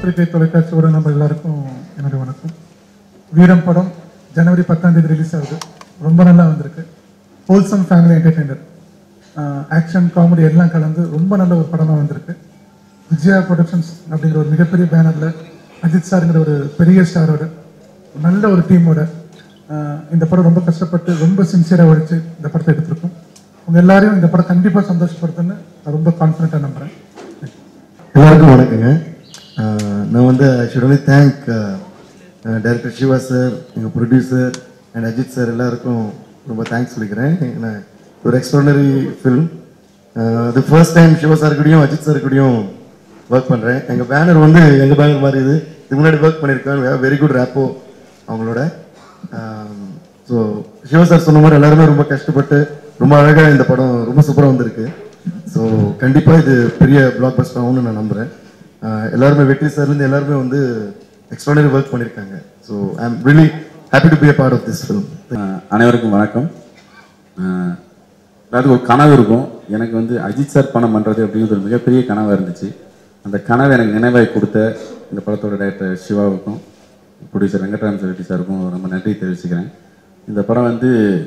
பத்திரிகை தொலைக்காட்சியோட நம்ம எல்லாருக்கும் என்னுடைய வணக்கம் வீரம் படம் ஜனவரி பத்தாம் தேதி ரிலீஸ் ஆகுது ரொம்ப நல்லா வந்திருக்கு wholesome family entertainer action comedy எல்லாம் கலந்து ரொம்ப நல்ல ஒரு படமாக வந்திருக்கு விஜயா ப்ரொடக்ஷன்ஸ் அப்படிங்கிற ஒரு மிகப்பெரிய பேனரில் அஜித் சாருங்கிற ஒரு பெரிய ஸ்டாரோட நல்ல ஒரு டீமோட இந்த படம் ரொம்ப கஷ்டப்பட்டு ரொம்ப சின்சியராக உழைச்சு இந்த படத்தை எடுத்திருக்கோம் உங்க எல்லாரையும் இந்த படம் கண்டிப்பாக சந்தோஷப்படுத்துன்னு நான் ரொம்ப கான்ஃபிடென்ட்டாக நம்புறேன் எல்லாருக்கும் வணக்கங்க அஹ் நான் வந்து I should only thank director Siva sir எங்கள் ப்ரொடியூசர் அண்ட் அஜித் சார் எல்லாருக்கும் ரொம்ப தேங்க்ஸ் சொல்லிக்கிறேன் ஏன்னா ஒரு எக்ஸ்ட்ரானரி ஃபில்ம் அது ஃபர்ஸ்ட் டைம் சிவா சார் கூடயும் அஜித் சார் கூடயும் ஒர்க் பண்ணுறேன் எங்கள் பேனர் வந்து எங்கள் பேனர் மாதிரி இது இதுக்கு முன்னாடி ஒர்க் பண்ணியிருக்கேன் வெரி குட் ரேப்போ அவங்களோட ஸோ சிவா சார் சொன்ன மாதிரி எல்லாருமே ரொம்ப கஷ்டப்பட்டு ரொம்ப அழகாக இந்த படம் ரொம்ப சூப்பராக வந்திருக்கு ஸோ கண்டிப்பாக இது பெரிய பிளாக் பஸ்டர் ஆகும்னு நான் நம்புகிறேன் எல்லாருமே வெற்றி சார்லேருந்து எல்லாருமே வந்து எக்ஸ்ட்ரானரி ஒர்க் பண்ணியிருக்காங்க so I am really happy to be a part of this film ah அனைவருக்கும் வணக்கம் அஹ் அதாவது ஒரு கனவு இருக்கும் எனக்கு வந்து அஜித் சார் படம் பண்ணுறது அப்படிங்கிறது ஒரு மிகப்பெரிய கனவாக இருந்துச்சு அந்த கனவை எனக்கு நினைவாய் கொடுத்த இந்த படத்தோட டைரக்டர் சிவாவுக்கும் ப்ரொடியூசர் வெங்கட்ராமன் ரெட்டி சாருக்கும் ரொம்ப நன்றி தெரிவிச்சுக்கிறேன் இந்த படம் வந்து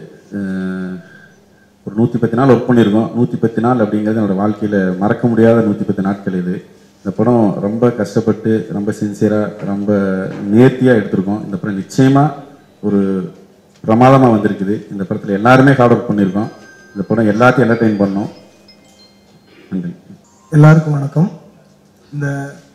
அஹ், ஒரு நூற்றி பத்து நாள் ஒர்க் பண்ணியிருக்கோம் நூற்றி பத்து நாள் அப்படிங்கிறது என்னோட வாழ்க்கையில் மறக்க முடியாத நூற்றி பத்து நாட்கள் இது இந்த படம் ரொம்ப கஷ்டப்பட்டு ரொம்ப சின்சியராக ரொம்ப நேர்த்தியாக எடுத்திருக்கோம் இந்த படம் நிச்சயமாக ஒரு பிரமாதமாக வந்திருக்குது இந்த படத்தில் எல்லாருமே ஹார்ட் ஒர்க் பண்ணியிருக்கோம் இந்த படம் எல்லாத்தையும் என்டர்டெயின் பண்ணோம் நன்றி எல்லாருக்கும் வணக்கம் இந்த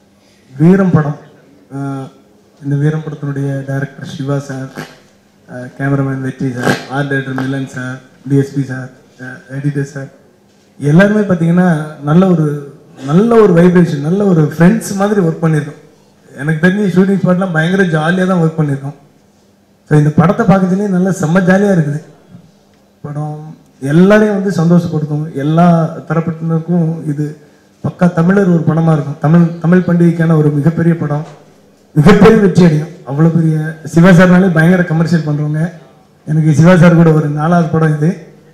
வீரம் படம் அஹ், இந்த வீரம் படத்தினுடைய director Siva sir cameraman Vetri sir art director Milan sir DSP sir editor sir எல்லாருமே பார்த்தீங்கன்னா நல்ல ஒரு நல்ல ஒரு வைப்ரேஷன் நல்ல ஒரு ஃப்ரெண்ட்ஸ் மாதிரி ஒர்க் பண்ணியிருக்கோம் எனக்கு தெரிஞ்சு ஷூட்டிங் ஸ்பாட்லாம் பயங்கர ஜாலியாக தான் ஒர்க் பண்ணியிருக்கோம் ஸோ இந்த படத்தை பார்க்கறதுலேயே நல்லா செம்ம ஜாலியாக இருக்குது படம் எல்லாரையும் வந்து சந்தோஷப்படுத்தும் எல்லா தரப்பட்டினருக்கும் இது பக்கா தமிழர் ஒரு படமா இருக்கும் தமிழ் தமிழ் பண்டிகைக்கான ஒரு மிகப்பெரிய படம் மிகப்பெரிய வெற்றி அடையும் அவ்வளோ பெரிய சிவா சார்னாலே பயங்கர கமர்ஷியல் பண்றவங்க எனக்கு சிவா சார் கூட ஒரு நாலாவது படம் இது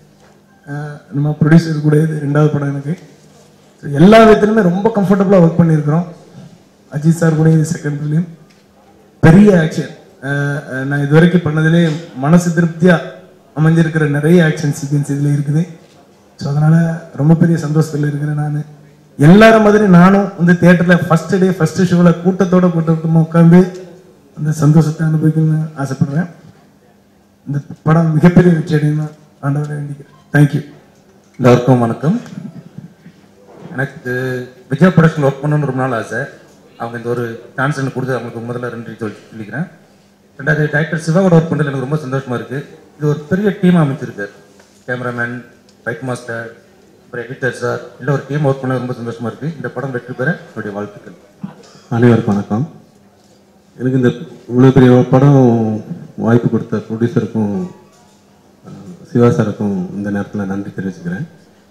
அஹ் நம்ம ப்ரொடியூசர் கூட இது ரெண்டாவது படம் எனக்கு So எல்லா விதத்துலையுமே ரொம்ப கம்ஃபர்டபுளாக ஒர்க் பண்ணியிருக்கிறோம் அஜித் சார் கூட இது செகண்ட் ஃபிலிம் பெரிய ஆக்ஷன் நான் இது வரைக்கும் பண்ணதிலே மனசு திருப்தியா அமைஞ்சிருக்கிற நிறைய ஆக்ஷன் சீக்வன்ஸ் இதுல இருக்குது ஸோ அதனால ரொம்ப பெரிய சந்தோஷத்தில் இருக்கிறேன் நான் எல்லாரும் மாதிரி நானும் வந்து தியேட்டர்ல ஃபர்ஸ்ட் டே ஃபர்ஸ்ட் ஷோல கூட்டத்தோட கூட்டமா உட்காந்து அந்த சந்தோஷத்தை அனுபவிக்கணும்னு ஆசைப்படுறேன் இந்த படம் மிகப்பெரிய வெற்றி அடையணும் ஆண்டவரை வேண்டிக்கிறேன் தேங்க்யூ எல்லாருக்கும் வணக்கம் எனக்கு விஜயா ப்ரொடக்ஷன் ஒர்க் பண்ணணும்னு ரொம்ப நாள் ஆசை அவங்க இந்த ஒரு சான்ஸ் எனக்கு கொடுத்து அவங்களுக்கு முதல்ல நன்றி சொல்லி சொல்லிக்கிறேன் ரெண்டாவது டைரக்டர் சிவாவோட ஒர்க் பண்ணுறது எனக்கு ரொம்ப சந்தோஷமா இருக்கு இது ஒரு பெரிய டீம் அமைச்சிருக்கு கேமராமேன் ஃபைட் மாஸ்டர் அப்புறம் எடிட்டர் சார் இல்லை ஒரு டீம் ஒர்க் பண்ண ரொம்ப சந்தோஷமா இருக்கு இந்த படம் வெற்றி பெற என்னுடைய வாழ்த்துக்கள் அனைவருக்கும் வணக்கம் எனக்கு இந்த இவ்வளோ பெரிய ஒரு படம் வாய்ப்பு கொடுத்த ப்ரொடியூசருக்கும் அஹ், சிவா சாருக்கும் இந்த நேரத்தில் நன்றி தெரிவிச்சுக்கிறேன்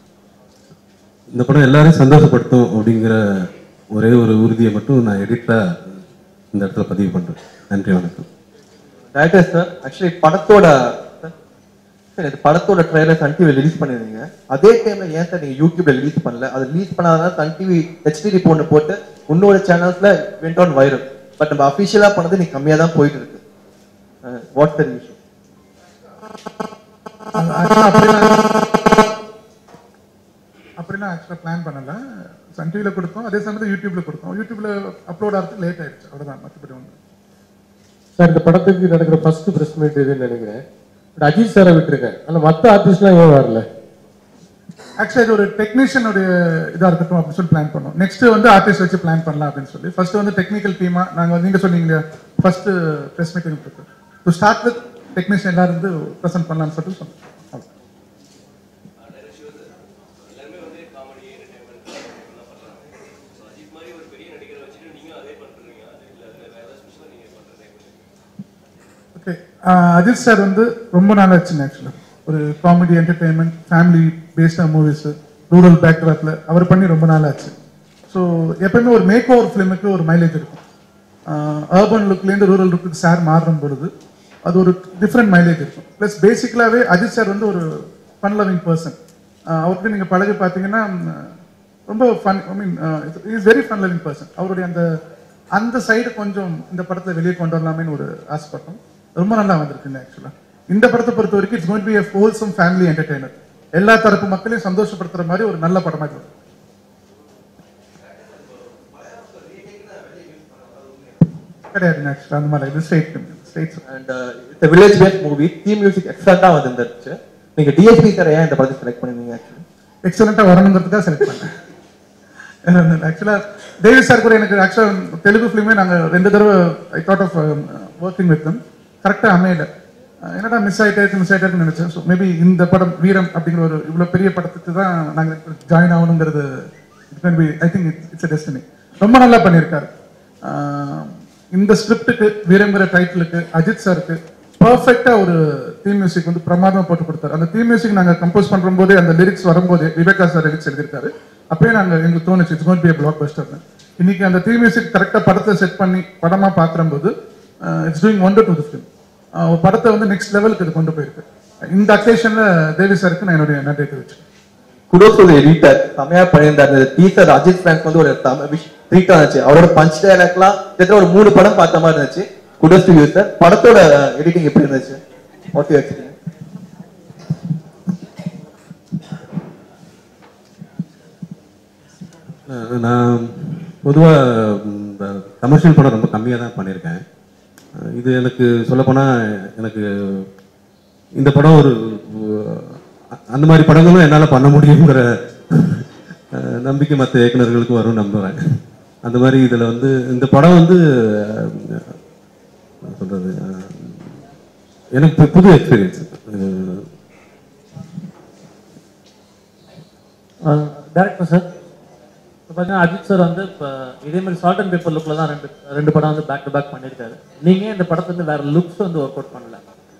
இந்த படம் எல்லாரையும் சந்தோஷப்படுத்தும் அப்படிங்கிற ஒரே ஒரு உறுதியை மட்டும் நான் எடிட்டாக இந்த இடத்துல பதிவு பண்ணுறேன் நன்றி வணக்கம் டைரக்டர் சார் ஆக்சுவலி படத்தோட சார் இந்த படத்தோட ட்ரைலர் சன் டிவி ரிலீஸ் பண்ணிருந்தீங்க அதே டைம்ல ஏன் சார் நீங்க யூடியூப்ல ரிலீஸ் பண்ணல அது ரிலீஸ் பண்ணாதனால சன் டிவி ஹெச்டி ஒன்று போட்டு உன்னோட சேனல்ஸ்ல வெண்ட் ஆன் வைரல் பட் நம்ம அஃபிஷியலா பண்ணது நீ கம்மியா தான் போயிட்டு இருக்கு வாட் த இஷ்யூ அப்படிலாம் ஆக்சுவலாக பிளான் பண்ணல சன் டிவியில் கொடுத்தோம் அதே சமயத்தில் யூடியூப்ல கொடுத்தோம் யூடியூப்ல அப்லோட் ஆகிறதுக்கு லேட் ஆயிடுச்சு அவ்வளோதான் மற்றபடி ஒன்று சார் இந்த படத்துக்கு நடக்கிற ஃபர்ஸ்ட் பிரஸ் மீட் இதுன்னு நினைக்கிறேன் பட் அஜித் சாரை விட்டுருக்கேன் ஆனால் மற்ற ஆர்டிஸ்ட்லாம் ஏன் வரல ஆக்சுவலி இது ஒரு டெக்னீஷியனுடைய இதாக இருக்கட்டும் அப்படின்னு சொல்லி பிளான் பண்ணோம் நெக்ஸ்ட் வந்து ஆர்டிஸ்ட் வச்சு பிளான் பண்ணலாம் அப்படின்னு சொல்லி ஃபர்ஸ்ட் வந்து டெக்னிக்கல் டீமா நாங்கள் நீங்க சொன்னீங்க first press meeting to start with technician எல்லாரும் வந்து ப்ரெசென்ட் பண்ணலாம்னு சொல்லிட்டு சொன்னோம் அவ்வளவுதான். ஓகே அஜித் சார் வந்து ரொம்ப நாள் ஆச்சுங்க ஆக்சுவலாக ஒரு காமெடி என்டர்டெயின்மெண்ட் ஃபேமிலி பேஸ்டாக மூவிஸ் ரூரல் பேக்ராப்பில் அவர் பண்ணி ரொம்ப நாள் ஆச்சு ஸோ எப்பயுமே ஒரு மேக் ஓவர் ஃபிலிமுக்கு ஒரு மைலேஜ் இருக்கும் அர்பன் லுக்லேருந்து ரூரல் லுக்கு சார் மாறும் பொழுது அது ஒரு டிஃப்ரெண்ட் மைலேஜ் இருக்கும் ப்ளஸ் பேசிக்கலாகவே அஜித் சார் வந்து ஒரு ஃபன் லவிங் பர்சன் அவர்கிட்ட நீங்கள் பழகி பார்த்தீங்கன்னா உம், ரொம்ப fun I mean is very fun loving person அவருடைய அந்த அந்த சைடு கொஞ்சம் இந்த படத்தை வெளியே கொண்டு வரலாமேன்னு ஒரு ஆசைப்பட்டோம் ரொம்ப நல்லா வந்திருக்கு ஆக்சுவலா இந்த படத்தை பொறுத்த வரைக்கும் it's going be a wholesome family entertainer எல்லா தரப்பு மக்களையும் சந்தோஷப்படுத்துற மாதிரி ஒரு நல்ல படமா இது வரும். கிடையாது ஆக்சுவலா அந்த மாதிரி இது straight straight and it's village based movie theme music எக்ஸலண்டா வந்துருந்துச்சு நீங்க டிஎஸ்பி சார் ஏன் இந்த படத்தை செலக்ட் பண்ணிருந்தீங்க ஆக்சுவலி எக்ஸலண்டா வரணுங்கிறதுக்காக செலக்ட் பண்ணேன் ஆக்சுவலா தேவி சார் கூட எனக்கு ஆக்சுவலா தெலுங்கு ஃபிலிமே நாங்க ரெண்டு தடவை I thought of working with them கரெக்டா அமையல அஹ் என்னடா மிஸ் ஆயிட்டே மிஸ் ஆயிட்டே நினைச்சேன் ஸோ மேபி இந்த படம் வீரம் அப்படிங்கிற ஒரு இவ்வளவு பெரிய படத்துக்கு தான் நாங்க ஜாயின் ஆகணுங்கிறது it can be I think it's destiny ரொம்ப நல்லா பண்ணியிருக்காரு அஹ் இந்த ஸ்கிரிப்டுக்கு வீரங்கிற டைட்டிலுக்கு அஜித் சாருக்கு பர்ஃபெக்டா ஒரு தீம் மியூசிக் வந்து பிரமாதமா போட்டு கொடுத்தாரு அந்த தீம் மியூசிக் நாங்க கம்போஸ் பண்றும் போதே அந்த லிரிக்ஸ் வரும்போது விவேகா சார் லிரிக்ஸ் எழுதியிருக்காரு அப்பயே நாங்க எங்களுக்கு தோணுச்சு it's gonna be blockbuster இன்னைக்கு அந்த தீம் மியூசிக் கரெக்டா படத்தை செட் பண்ணி படமா பாக்குறம்போது it's doing wonder to the film ஒரு படத்தை வந்து நெக்ஸ்ட் லெவலுக்கு இது கொண்டு போயிருக்கு இந்த அக்கேஷன்ல தேவி சாருக்கு நான் என்னுடைய நன்றி தெரிவிச்சேன் குடோஸ் ஒரு எடிட்டர் செமையா பண்ணியிருந்தார் இந்த டீசர் அஜித் ஃபேன்ஸ் வந்து ஒரு ட்ரீட்டா இருந்துச்சு அவரோட பஞ்ச் டைலாக்லாம் கிட்டத்தட்ட ஒரு மூணு படம் பார்த்த மாதிரி இருந்துச்சு குடோஸ் டு யூ சார் படத்தோட எடிட்டிங் எப்படி இருந்துச்சு ஓகே எக்ஸ்பீரியன்ஸ் அஹ் நான் பொதுவாக கமர்ஷியல் படம் ரொம்ப கம்மியாக தான் பண்ணியிருக்கேன் அஹ் இது எனக்கு சொல்லப்போனால் எனக்கு இந்த படம் ஒரு அஹ் அந்த மாதிரி படங்களும் என்னால் பண்ண முடியுங்கிற அஹ் நம்பிக்கை மற்ற இயக்குனர்களுக்கு வரும் நம்புகிறேன் அந்த மாதிரி இதில் வந்து இந்த படம் வந்து அஹ் என்ன சொல்றது அஹ் எனக்கு பு- புது எக்ஸ்பீரியன்ஸ் டேரக்டர் சார் இப்போ பார்த்தீங்கன்னா அஜித் சார் வந்து இப்போ இதே மாதிரி சால்ட் அண்ட் பேப்பர் லுக்கில் தான் ரெண்டு ரெண்டு படம் வந்து பேக் டு பேக் பண்ணியிருக்காரு நீங்கள் இந்த படத்தை வந்து வேற லுக்ஸ் வந்து ஒர்க் அவுட் பண்ணல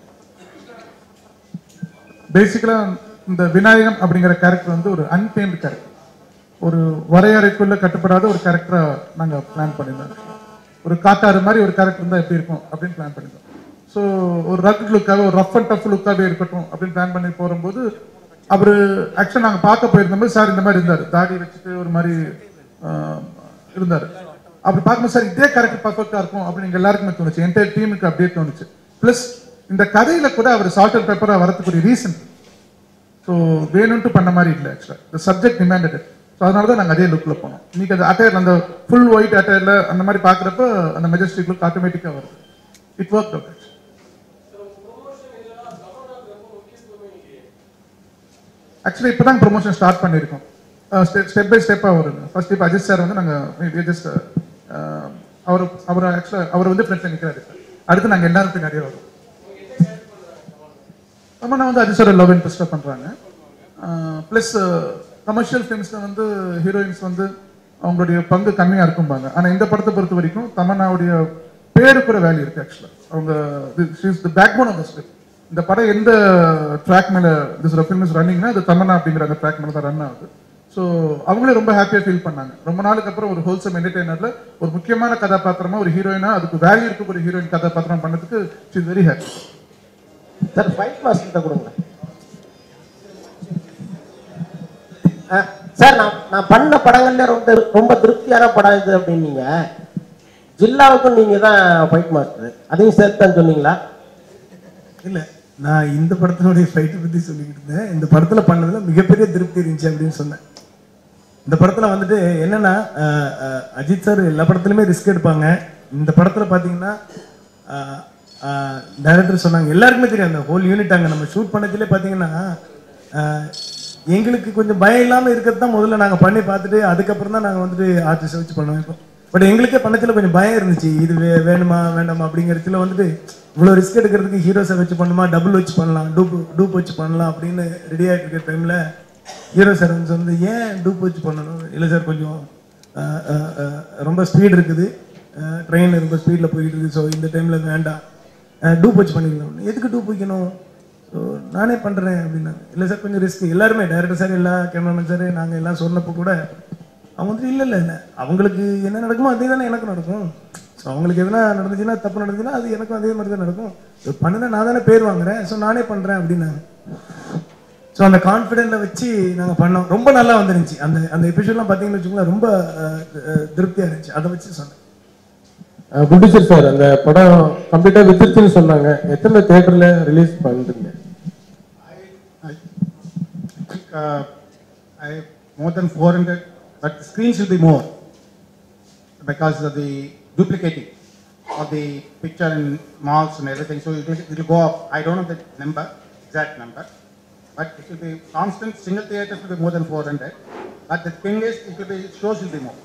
பேசிக்கலா இந்த விநாயகம் அப்படிங்கிற கேரக்டர் வந்து ஒரு அன்டேம்டு கேரக்டர் ஒரு வரையறைக்குள்ள கட்டுப்படாத ஒரு கேரக்டரா நாங்க பிளான் பண்ணியிருந்தோம் ஒரு காட்டாறு மாதிரி ஒரு கேரக்டர் இருந்தா எப்படி இருக்கும் அப்படின்னு பிளான் பண்ணியிருந்தோம் ஸோ ஒரு ரக் லுக்காக ஒரு ரஃப் அண்ட் டஃப் லுக்காகவே இருக்கட்டும் அப்படின்னு பிளான் பண்ணி போகும்போது அவர் ஆக்சுவலாக நாங்கள் பார்க்க போயிருந்தோம் சார் இந்த மாதிரி இருந்தார் தாடி வச்சுட்டு ஒரு மாதிரி ஆஹ், இருந்தார் அப்படி பார்க்கும்போது சார் இதே கேரக்டர் பர்ஃபெக்டா இருக்கும் அப்படின்னு எங்க எல்லாருக்குமே தோணுச்சு என்டையர் டீமுக்கு அப்படியே தோணுச்சு ப்ளஸ் இந்த கதையில கூட அவர் சால்ட் அண்ட் பேப்பரா வரதுக்குரிய ரீசன் ஸோ வேணும்ட்டு பண்ண மாதிரி இல்லை ஆக்சுவலாக இந்த சப்ஜெக்ட் டிமாண்டட் ஸோ அதனால தான் நாங்கள் அதே லுக்கில் போனோம் இன்னைக்கு அந்த அட்டையர் அந்த ஃபுல் ஒயிட் அட்டையரில் அந்த மாதிரி பார்க்குறப்ப அந்த மெஜஸ்டிக் லுக் ஆட்டோமேட்டிக்காக வருது இட் ஒர்க் அவுட் ஆக்சுவலி இப்போ தான் ப்ரொமோஷன் ஸ்டார்ட் பண்ணியிருக்கோம் ஸ்டெப் பை ஸ்டெப்பாக வருங்க ஃபர்ஸ்ட் இப்போ அஜித் சார் வந்து நாங்கள் ஜஸ்ட் அவர் அவர் ஆக்சுவலாக அவர் வந்து ஃப்ரெண்ட்ஸில் நிற்கிறாரு அடுத்து நாங்கள் எல்லாரும் பின்னாடியே வரோம் தமன்னா வந்து அஜித் சார் லவ் இன்ட்ரெஸ்டாக பண்ணுறாங்க ப்ளஸ் கமர்ஷியல் ஃபிலிம்ஸில் வந்து ஹீரோயின்ஸ் வந்து அவங்களுடைய பங்கு கம்மியாக இருக்கும்பாங்க ஆனால் இந்த படத்தை பொறுத்த வரைக்கும் தமன்னாவுடைய பேருக்கு ஒரு வேல்யூ இருக்கு ஆக்சுவலாக அவங்க the backbone of the script இந்த படம் எந்த ட்ராக் மேலே திஸ் ஃபிலிம் இஸ் ரன்னிங்னா அது தமன்னா அப்படிங்கிற அந்த ட்ராக் மேலே தான் ரன் ஆகுது ஸோ அவங்களே ரொம்ப ஹாப்பியாக ஃபீல் பண்ணாங்க ரொம்ப நாளுக்கு அப்புறம் ஒரு ஹோல்சம் என்டர்டைனர்ல ஒரு முக்கியமான கதாபாத்திரமா ஒரு ஹீரோயினா அதுக்கு வேல்யூ இருக்க ஒரு ஹீரோயின் கதாபாத்திரம் பண்ணதுக்கு is very happy sir fight master கொடுங்க சார் நான் நான் பண்ண படங்கள்ல ரொம்ப ரொம்ப திருப்தியான படம் இது அப்படின்னீங்க ஜில்லாவுக்கும் நீங்க தான் ஃபைட் மாஸ்டர் அதையும் சேர்த்து தான் சொன்னீங்களா இல்ல நான் இந்த படத்தினுடைய ஃபைட்டை பத்தி சொல்லிக்கிட்டு இருந்தேன் இந்த படத்துல பண்ணதுல மிகப்பெரிய திருப்தி இருந்துச்சு அப்படின்னு சொன்னேன் இந்த படத்துல வந்துட்டு என்னன்னா அஹ், அஹ், அஜித் சார் எல்லா படத்துலயுமே ரிஸ்க் எடுப்பாங்க இந்த படத்துல பாத்தீங்கன்னா டைரக்டர் சொன்னாங்க எல்லாருக்குமே தெரியும் அந்த ஹோல் யூனிட் அங்க நம்ம ஷூட் பண்ணதுல பாத்தீங்கன்னா அஹ், எங்களுக்கு கொஞ்சம் பயம் இல்லாம இருக்கிறது தான் முதல்ல நாங்க பண்ணி பார்த்துட்டு அதுக்கப்புறம் தான் நாங்க வந்துட்டு ஆர்டிஸ்ட் வச்சு பண்ணுவோம் இப்போ பட் எங்களுக்கே பண்ணத்துல கொஞ்சம் பயம் இருந்துச்சு இது வே- வேணுமா வேண்டாமா அப்படிங்கிறதுல வந்துட்டு இவ்வளவு ரிஸ்க் எடுக்கிறதுக்கு ஹீரோஸை வச்சு பண்ணுமா டபுள் வச்சு பண்ணலாம் டூப் டூப் வச்சு பண்ணலாம் அப்படின்னு ரெடி ஆகிட்டு இருக்கிற டைம்ல ஹீரோ சார் வந்து சொன்னது ஏன் டூப் வச்சு பண்ணணும் இல்லை சார் கொஞ்சம் அஹ், அஹ், அஹ், ரொம்ப ஸ்பீடு இருக்குது ட்ரெயின் ரொம்ப ஸ்பீடில் போயிட்டு இருக்கு ஸோ இந்த டைம்ல வேண்டாம் டூப் வச்சு பண்ணிக்கலாம் எதுக்கு டூப் வைக்கணும் ஸோ நானே பண்ணுறேன் அப்படின்னாங்க இல்லை சார் கொஞ்சம் ரிஸ்க் எல்லாருமே டைரக்டர் சார் எல்லா கேமராமேன் சார் நாங்கள் எல்லாம் சொன்னப்போ கூட அவங்க வந்துட்டு இல்லை இல்லை இல்லை அவங்களுக்கு என்ன நடக்குமோ அதே தானே எனக்கும் நடக்கும் ஸோ அவங்களுக்கு எதனா நடந்துச்சுன்னா தப்பு நடந்துச்சுன்னா அது எனக்கும் அதே மாதிரி தான் நடக்கும் ஸோ பண்ணுனா நான் தானே பேர் வாங்குறேன் ஸோ நானே பண்ணுறேன் அப்படின்னாங்க ஸோ அந்த கான்ஃபிடென்ட்ல வச்சு நாங்கள் பண்ணோம் ரொம்ப நல்லா வந்துருந்துச்சு அந்த அந்த எபிசோட்லாம் பார்த்தீங்கன்னு வச்சுக்கோங்களேன் ரொம்ப அஹ், அஹ், திருப்தியா இருந்துச்சு அதை வச்சு சொன்னேன் ப்ரொடியூசர் சார் அந்த படம் கம்ப்ளீட்டா வித்துருச்சுன்னு சொன்னாங்க எத்தனை தியேட்டர்ல ரிலீஸ் பண்றீங்க uh, I more than 400, but screens will be more because of the duplicating of the picture in malls and everything. So it will, it will go up. I don't know the number, exact number, but it will be constant. Single theaters will be more than 400. But the thing is, it will be shows will be more.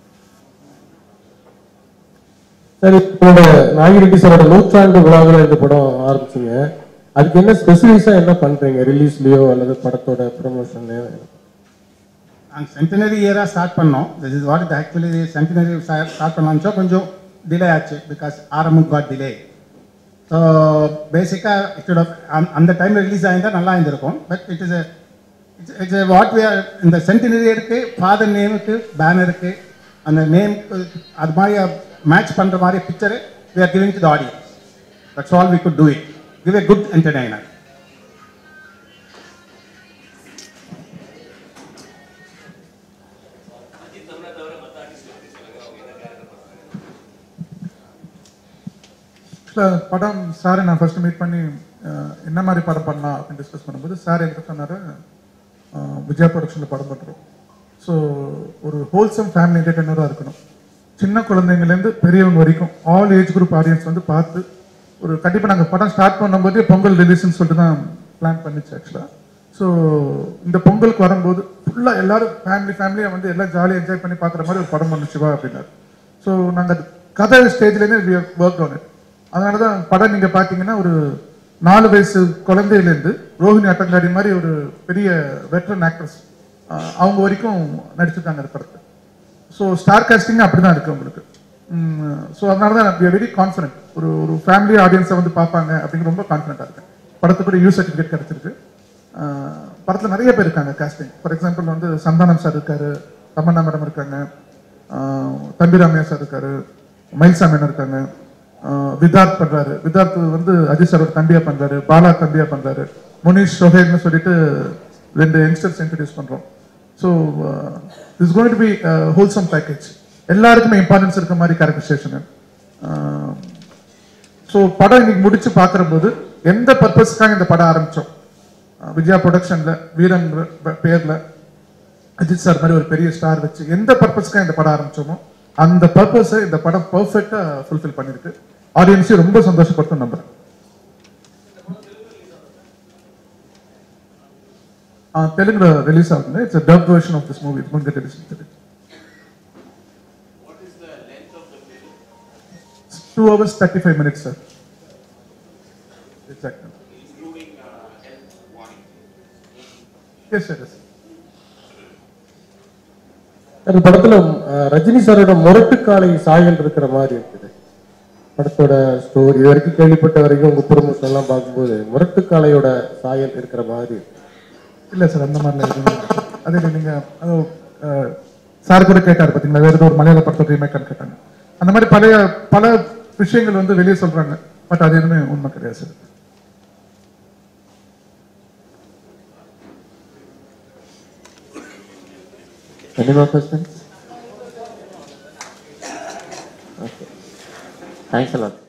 Sir உங்களோட நாகிரெட்டி சாரோட நூற்றாண்டு விழாவில் இந்த படம் ஆரம்பிச்சீங்க அதுக்கு என்ன ஸ்பெசிஃபிக்ஸா என்ன பண்றீங்க ரிலீஸ்லயோ அல்லது படத்தோட ப்ரொமோஷன்லயோ நாங்கள் சென்டினரி இயராக ஸ்டார்ட் பண்ணோம் this is what actually centenary start பண்ணலாம்ச்சோ கொஞ்சம் டிலே ஆச்சு because Aarambam got delay so பேசிக்காக இட் அந்த டைமில் ரிலீஸ் ஆயிருந்தால் நல்லா இருந்திருக்கும் but it is it's it's what we இந்த சென்டினரி இருக்கு ஃபாதர் நேமுக்கு பேனருக்கு அந்த நேம் அது மாதிரி மேட்ச் பண்ணுற மாதிரி picture we are giving to the audience that's all we could do it give a good entertainer ஆக்சுவலாக படம் சாரை நான் ஃபர்ஸ்ட் மீட் பண்ணி அஹ், என்ன மாதிரி படம் பண்ணலாம் அப்படின்னு டிஸ்கஸ் பண்ணும்போது சார் என்கிட்ட சொன்னார் விஜயா ப்ரொடக்ஷனில் படம் பண்ணுறோம் ஸோ ஒரு ஹோல்சம் ஃபேமிலி என்டர்டெய்னராக இருக்கணும் சின்ன குழந்தைங்கலேருந்து பெரியவங்க வரைக்கும் ஆல் ஏஜ் குரூப் ஆடியன்ஸ் வந்து பார்த்து ஒரு கண்டிப்பாக நாங்கள் படம் ஸ்டார்ட் பண்ணும்போதே பொங்கல் ரிலீஸ்னு சொல்லிட்டு தான் பிளான் பண்ணிச்சு ஆக்சுவலாக ஸோ இந்த பொங்கலுக்கு வரும்போது ஃபுல்லாக எல்லாரும் ஃபேமிலி ஃபேமிலியாக வந்து எல்லாம் ஜாலியாக என்ஜாய் பண்ணி பார்க்குற மாதிரி ஒரு படம் பண்ணுச்சுவா அப்படின்னாரு ஸோ நாங்கள் கதை ஸ்டேஜ்லேருந்து ஒர்க் ஆன் அதனால தான் படம் நீங்கள் பார்த்தீங்கன்னா ஒரு நாலு வயசு குழந்தையிலேருந்து ரோஹிணி அட்டங்காடி மாதிரி ஒரு பெரிய வெட்ரன் ஆக்ட்ரஸ் அவங்க வரைக்கும் நடிச்சிருக்காங்க அந்த படத்தை ஸோ ஸ்டார் காஸ்டிங் அப்படி தான் இருக்கு உங்களுக்கு ஸோ அதனால தான் வெரி கான்ஃபிடென்ட் ஒரு ஒரு ஃபேமிலி ஆடியன்ஸை வந்து பார்ப்பாங்க அப்படிங்கிற ரொம்ப கான்ஃபிடென்ட்டாக இருக்கேன் படத்துக்கு கூட யூ சர்டிஃபிகேட் கிடைச்சிருக்கு படத்தில் நிறைய பேர் இருக்காங்க காஸ்டிங் ஃபார் எக்ஸாம்பிள் வந்து சந்தானம் சார் இருக்காரு தமன்னா மேடம் இருக்காங்க ஆஹ் தம்பிராமையா சார் இருக்காரு மயில்சாமி இருக்காங்க ஆஹ் விதார்த் பண்றாரு விதார்த் வந்து அஜித் சாரோட தம்பியா பண்றாரு பாலா தம்பியா பண்றாரு முனீஷ் சொஹேல்னு சொல்லிட்டு ரெண்டு யங்ஸ்டர்ஸ் இன்ட்ரடியூஸ் பண்றோம் so is going to be wholesome package எல்லாருக்குமே இம்பார்ட்டன்ஸ் இருக்க மாதிரி கேரக்டரைசேஷன் ஸோ படம் இன்னைக்கு முடிச்சு பார்க்குற போது எந்த பர்பஸ்க்காக இந்த படம் ஆரம்பிச்சோம் அஹ் விஜயா ப்ரொடக்ஷன்ல வீரன் பேர்ல அஜித் சார் மாதிரி ஒரு பெரிய ஸ்டார் வச்சு எந்த பர்பஸ்க்காக இந்த படம் ஆரம்பிச்சோமோ அந்த பர்பஸை இந்த படம் பர்ஃபெக்டா ஃபுல்ஃபில் பண்ணிருக்கு ஆடியன்ஸையும் ரொம்ப சந்தோஷப்படுத்தும் நம்புறேன் ஆ, தெலுங்குல ரிலீஸ் ஆகுது it's dub version of this movie it's going release in Telugu two hours thirty five minutes sir exact yes sir yes அந்த படத்துல அஹ், ரஜினி சாரோட முரட்டுக்காலை சாயல் இருக்கிற மாதிரி இருக்குது படத்தோட ஸ்டோரி இது வரைக்கும் கேள்விப்பட்ட வரைக்கும் உங்க ப்ரொமோஷன் எல்லாம் பார்க்கும்போது முரட்டுக்காலையோட சாயல் இருக்கிற மாதிரி இருக்கு இல்ல சார் அந்த மாதிரிலாம் எதுவும் இல்லை. அதே இல்லை, நீங்க அது சார் கூட கேட்டார் பாத்தீங்களா வேற ஏதோ ஒரு மலையாள படத்தோட ரீமேக் கேட்டாங்க அந்த மாதிரி பழைய பல விஷயங்கள் வந்து வெளியே சொல்றாங்க பட் அது எதுவுமே உண்மை கிடையாது sir Any more questions? Okay. Thanks a lot.